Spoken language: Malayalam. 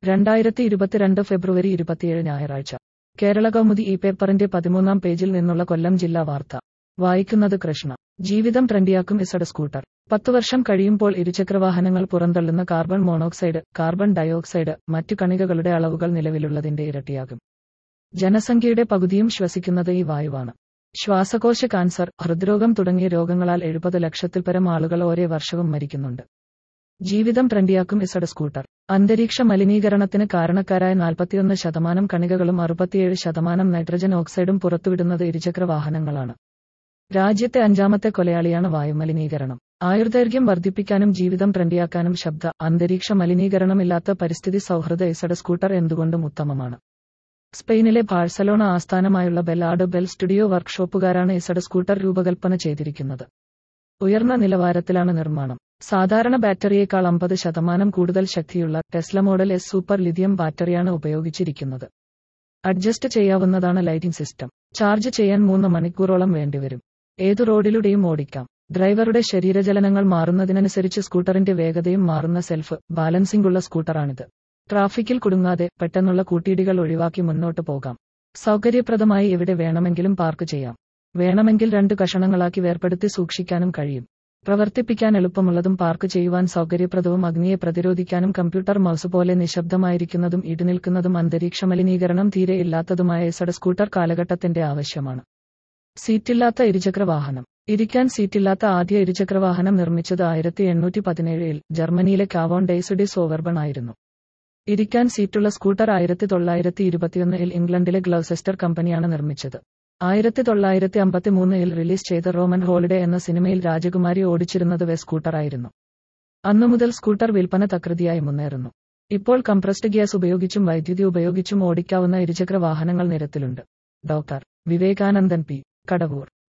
രണ്ടായിരത്തി ഇരുപത്തിരണ്ട് ഫെബ്രുവരി ഇരുപത്തിയേഴ് ഞായറാഴ്ച കേരള കൗമുദി ഈ പേപ്പറിന്റെ പതിമൂന്നാം പേജിൽ നിന്നുള്ള കൊല്ലം ജില്ലാ വാർത്ത വായിക്കുന്നത് കൃഷ്ണ ജീവിതം ട്രെൻഡിയാക്കും ഇസഡ് സ്കൂട്ടർ പത്തു വർഷം കഴിയുമ്പോൾ ഇരുചക്രവാഹനങ്ങൾ പുറന്തള്ളുന്ന കാർബൺ മോണോക്സൈഡ് കാർബൺ ഡയോക്സൈഡ് മറ്റു കണികകളുടെ അളവുകൾ നിലവിലുള്ളതിന്റെ ഇരട്ടിയാകും ജനസംഖ്യയുടെ പകുതിയും ശ്വസിക്കുന്നത് ഈ വായുവാണ് ശ്വാസകോശ കാൻസർ ഹൃദ്രോഗം തുടങ്ങിയ രോഗങ്ങളാൽ എഴുപത് ലക്ഷത്തിൽ പരം ആളുകൾ ഓരോ വർഷവും മരിക്കുന്നുണ്ട് ജീവിതം ട്രെൻഡിയാക്കും ഇസഡ് സ്കൂട്ടർ അന്തരീക്ഷ മലിനീകരണത്തിന് കാരണക്കാരായ നാൽപ്പത്തിയൊന്ന് ശതമാനം കണികകളും അറുപത്തിയേഴ് ശതമാനം നൈട്രജൻ ഓക്സൈഡും പുറത്തുവിടുന്നത് ഇരുചക്ര വാഹനങ്ങളാണ് രാജ്യത്തെ അഞ്ചാമത്തെ കൊലയാളിയാണ് വായുമലിനീകരണം ആയുർദൈർഘ്യം വർദ്ധിപ്പിക്കാനും ജീവിതം ട്രെൻഡിയാക്കാനും ശബ്ദ അന്തരീക്ഷ മലിനീകരണമില്ലാത്ത പരിസ്ഥിതി സൗഹൃദ ഇസഡ് സ്കൂട്ടർ എന്തുകൊണ്ടും ഉത്തമമാണ് സ്പെയിനിലെ ബാഴ്സലോണ ആസ്ഥാനമായുള്ള ബെല്ലാഡ് ബെൽ സ്റ്റുഡിയോ വർക്ക്ഷോപ്പുകാരാണ് ഇസഡ് സ്കൂട്ടർ രൂപകൽപ്പന ചെയ്തിരിക്കുന്നത് ഉയർന്ന നിലവാരത്തിലാണ് നിർമ്മാണം സാധാരണ ബാറ്ററിയേക്കാൾ അമ്പത് ശതമാനം കൂടുതൽ ശക്തിയുള്ള Tesla model S super lithium ബാറ്ററിയാണ് ഉപയോഗിച്ചിരിക്കുന്നത് അഡ്ജസ്റ്റ് ചെയ്യാവുന്നതാണ് ലൈറ്റിംഗ് സിസ്റ്റം ചാർജ് ചെയ്യാൻ മൂന്ന് മണിക്കൂറോളം വേണ്ടിവരും ഏതു റോഡിലൂടെയും ഓടിക്കാം ഡ്രൈവറുടെ ശരീരചലനങ്ങൾ മാറുന്നതിനനുസരിച്ച് സ്കൂട്ടറിന്റെ വേഗതയും മാറുന്ന സെൽഫ് ബാലൻസിംഗ് ഉള്ള സ്കൂട്ടറാണിത് ട്രാഫിക്കിൽ കുടുങ്ങാതെ പെട്ടെന്നുള്ള കൂട്ടിയിടികൾ ഒഴിവാക്കി മുന്നോട്ട് പോകാം സൗകര്യപ്രദമായി എവിടെ വേണമെങ്കിലും പാർക്ക് ചെയ്യാം വേണമെങ്കിൽ രണ്ട് കഷണങ്ങളാക്കി വേർപെടുത്തി സൂക്ഷിക്കാനും കഴിയും പ്രവർത്തിപ്പിക്കാൻ എളുപ്പമുള്ളതും പാർക്ക് ചെയ്യുവാൻ സൗകര്യപ്രദവും അഗ്നിയെ പ്രതിരോധിക്കാനും കമ്പ്യൂട്ടർ മൗസ് പോലെ നിശബ്ദമായിരിക്കുന്നതും ഇടിനിൽക്കുന്നതും അന്തരീക്ഷ മലിനീകരണം തീരെ ഇല്ലാത്തതുമായ എസഡ് സ്കൂട്ടർ കാലഘട്ടത്തിന്റെ ആവശ്യമാണ് സീറ്റില്ലാത്ത ഇരുചക്ര വാഹനം ഇരിക്കാൻ സീറ്റില്ലാത്ത ആദ്യ ഇരുചക്ര വാഹനം നിർമ്മിച്ചത് ആയിരത്തി എണ്ണൂറ്റി പതിനേഴിൽ ജർമ്മനിയിലെ കാവോൺ ഡെയ്സുഡി സോവർബൺ ആയിരുന്നു ഇരിക്കാൻ സീറ്റുള്ള സ്കൂട്ടർ ആയിരത്തി തൊള്ളായിരത്തി ഇരുപത്തിയൊന്നിൽ ഇംഗ്ലണ്ടിലെ ഗ്ലൗസെസ്റ്റർ കമ്പനിയാണ് നിർമ്മിച്ചത് ആയിരത്തി തൊള്ളായിരത്തി അമ്പത്തി മൂന്നിൽ റിലീസ് ചെയ്ത റോമൻ ഹോളിഡേ എന്ന സിനിമയിൽ രാജകുമാരി ഓടിച്ചിരുന്നത് വെ സ്കൂട്ടറായിരുന്നു അന്നു മുതൽ സ്കൂട്ടർ വിൽപ്പന തകൃതിയായി മുന്നേറുന്നു ഇപ്പോൾ കംപ്രസ്ഡ് ഗ്യാസ് ഉപയോഗിച്ചും വൈദ്യുതി ഉപയോഗിച്ചും ഓടിക്കാവുന്ന ഇരുചക്ര വാഹനങ്ങൾ നിരത്തിലുണ്ട് ഡോക്ടർ വിവേകാനന്ദൻ പി കടവൂർ